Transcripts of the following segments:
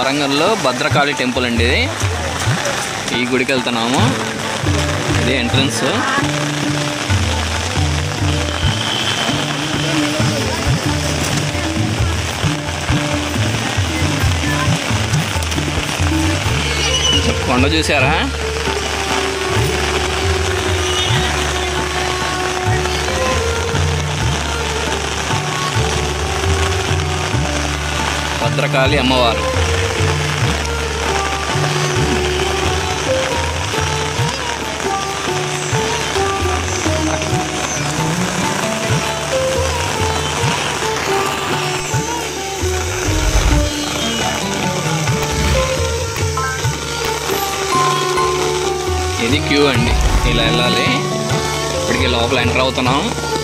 వరంగల్లో భద్రకాళి టెంపుల్ అండి ఇది ఈ గుడికి వెళ్తున్నాము ఇది ఎంట్రన్స్ కొండ చూసారా భద్రకాళి అమ్మవారు ఇది క్యూ అండి ఇలా వెళ్ళాలి ఇప్పటికి లోపల ఎంటర్ అవుతున్నాం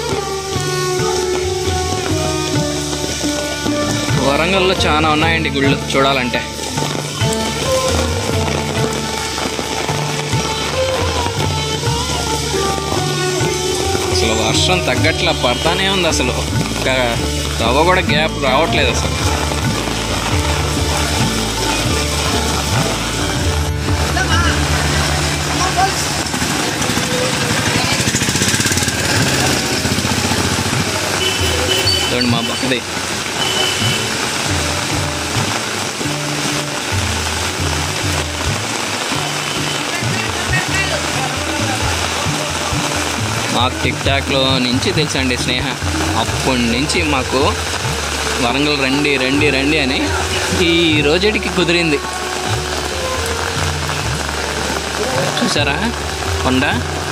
వరంగల్లో చాలా ఉన్నాయండి గుళ్ళు చూడాలంటే అసలు వర్షం తగ్గట్లా పడతానే ఉంది అసలు ఒక రవ్వ కూడా గ్యాప్ రావట్లేదు అసలు చూడండి మా బక్కది మాకు టిక్ టాక్లో నుంచి తెలుసండి స్నేహ అప్పటి నుంచి మాకు వరంగల్ రండి రండి రండి అని ఈ రోజుటికి కుదిరింది చూసారా కొండ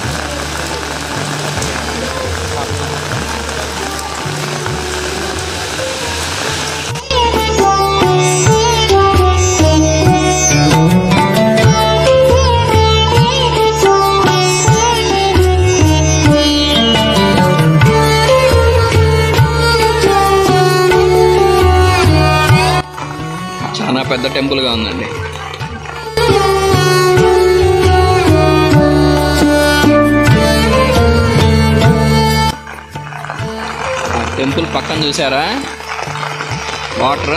చాలా పెద్ద టెంపుల్గా ఉందండి ఆ టెంపుల్ పక్కన చూసారా వాటర్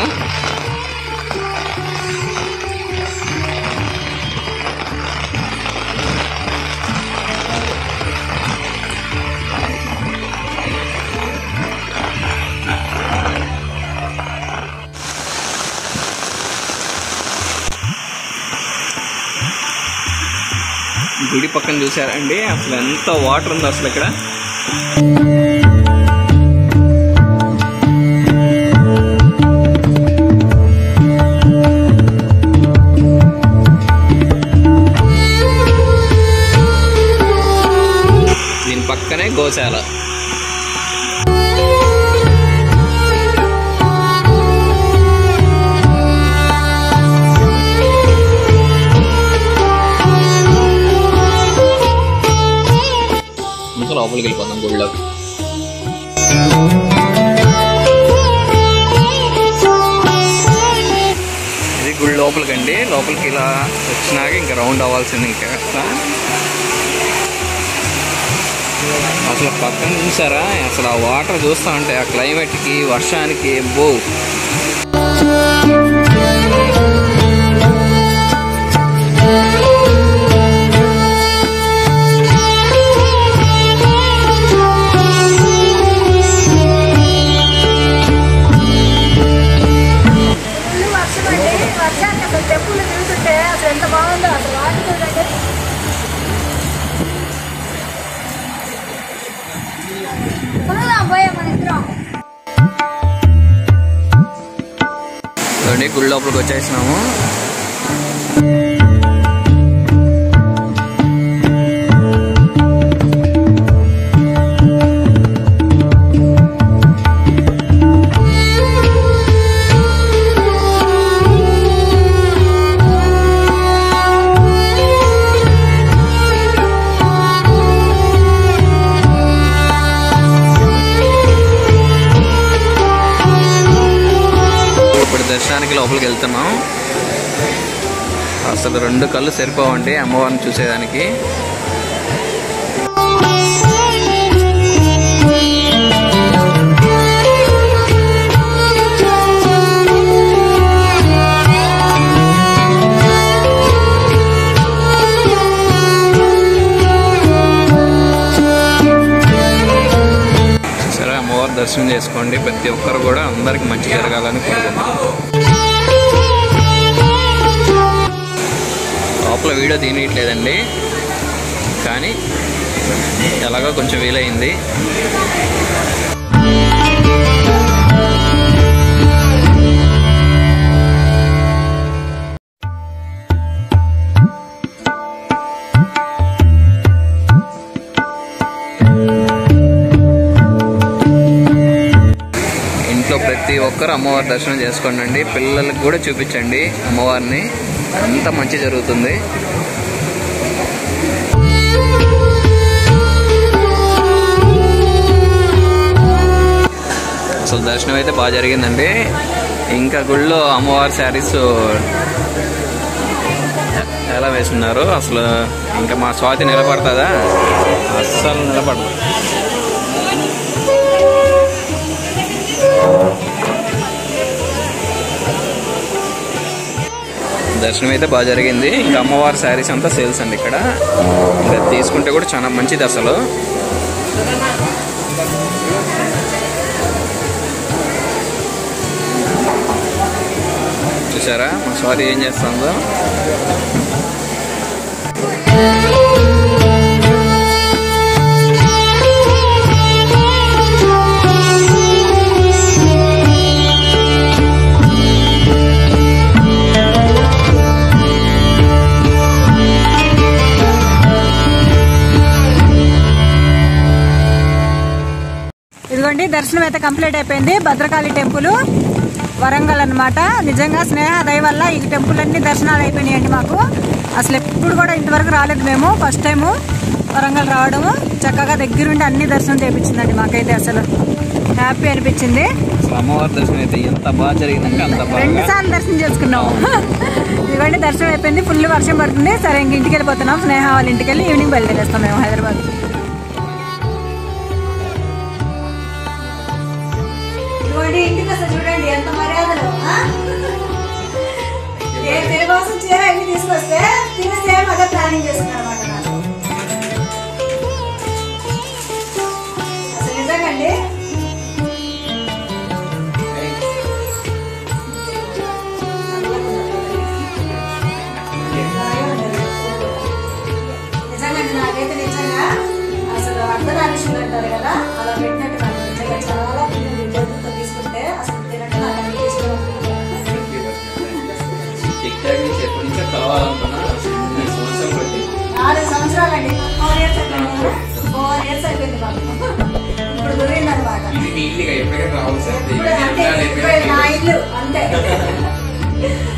గుడి పక్కన చూసారండి అసలు ఎంత వాటర్ ఉంది అసలు ఇక్కడ దీని పక్కనే గోశాల ఇంకా లోపలికి వెళ్ళిపోతాం గుడిలోకి ఇది గుడి లోపలికండి లోపలికి ఇలా వచ్చినాక ఇంకా రౌండ్ అవ్వాల్సింది ఇంకా అట్లా అసలు పక్కన చూసారా అసలు ఆ వాటర్ చూస్తా ఉంటే ఆ క్లైమేట్కి వర్షానికి బో ఫుల్ వర్షం అండి వర్షానికి అసలు టెంపుల్ తిరుగుతుంటే అసలు ఎంత బాగుందో అసలు వాటర్ చూడండి కొనుదాం పోయా మన ఇద్దరం చూడండి గుడి లోపలికి వచ్చేసినాము ఇప్పుడు దర్శనానికి లోపలికి వెళ్తున్నాం అసలు రెండు కళ్ళు సరిపోవండి అమ్మవారిని చూసేదానికి దర్శనం చేసుకోండి ప్రతి ఒక్కరు కూడా అందరికి మంచి జరగాలని కోరుకుంటున్నాను లోపల వీడియో తీయట్లేదండి కానీ ఎలాగో కొంచెం వీలైంది ఇంట్లో ప్రతి ఒక్కరు అమ్మవారి దర్శనం చేసుకోండి పిల్లలకు కూడా చూపించండి అమ్మవారిని అంత మంచి జరుగుతుంది అసలు దర్శనం అయితే బాగా జరిగిందండి ఇంకా గుళ్ళో అమ్మవారి శారీస్ ఎలా వేస్తున్నారు అసలు ఇంకా మా స్వాతి నిలబడుతుందా అస్సలు నిలబడదు దర్శనం అయితే బాగా జరిగింది ఇంకా అమ్మవారి శారీస్ అంతా సేల్స్ అండి ఇక్కడ ఇంకా తీసుకుంటే కూడా చాలా మంచిది అసలు చూసారా మా స్వాతి ఏం చేస్తుందో ఇదిగోండి దర్శనం అయితే కంప్లీట్ అయిపోయింది భద్రకాళి టెంపుల్ వరంగల్ అన్నమాట నిజంగా స్నేహ దయ వల్ల ఈ టెంపుల్ అన్ని దర్శనాలు అయిపోయినాయండి మాకు అసలు ఎప్పుడు కూడా ఇంతవరకు రాలేదు మేము ఫస్ట్ టైము వరంగల్ రావడము చక్కగా దగ్గరుండి అన్ని దర్శనం చేయించిందండి మాకైతే అసలు హ్యాపీ అనిపించింది అసలు అమ్మవారి దర్శనం అయితే ఎంత బాగా జరిగిందంటే అంత రెండు బాగా సార్లు దర్శనం చేసుకున్నాము ఇదిగోండి దర్శనం అయిపోయింది ఫుల్ వర్షం పడుతుంది సరే ఇంక ఇంటికి వెళ్ళిపోతున్నాం స్నేహ వాళ్ళ ఇంటికి వెళ్ళి ఈవినింగ్ బయలుదేరేస్తాం మేము హైదరాబాద్ ఇదిగోండి ఇంటికి వస్తే చూడండి ఎంత మర్యాదలు ఆ? ఏ తిరగవలసిన చీర ఇవి తీసుకొస్తే తిని సేమ్ అదే ప్లానింగ్ చేస్తున్నారు అనమాట నాకు అసలు నిజంగండి నిజంగా నాకైతే నిజంగా అసలు అర్ధనారీశ్వరులు అంటారు కదా అలా పెట్టినట్టు నాకు నిజంగా చాలా పుణ్యం చేతులతో తీసుకుంటే అసలు తినట్టు నాకు అనిపిస్తుంది టిక్ టాక్ నుంచి ఎప్పటి నుంచో కలవాలనుకున్నా అసలు ఇన్ని సంవత్సరాలు పట్టి నాలుగు సంవత్సరాలండి ఫోర్ ఇయర్స్ అయిపోయింది ఫోర్ ఇయర్స్ అయిపోయింది మాకు ఇప్పుడు కుదిరింది అనమాట ఇది మీ ఇల్లుగా ఎప్పటికైనా రావాలి సార్ ఇప్పుడు అంతే ఇప్పుడు నా ఇల్లు అంతే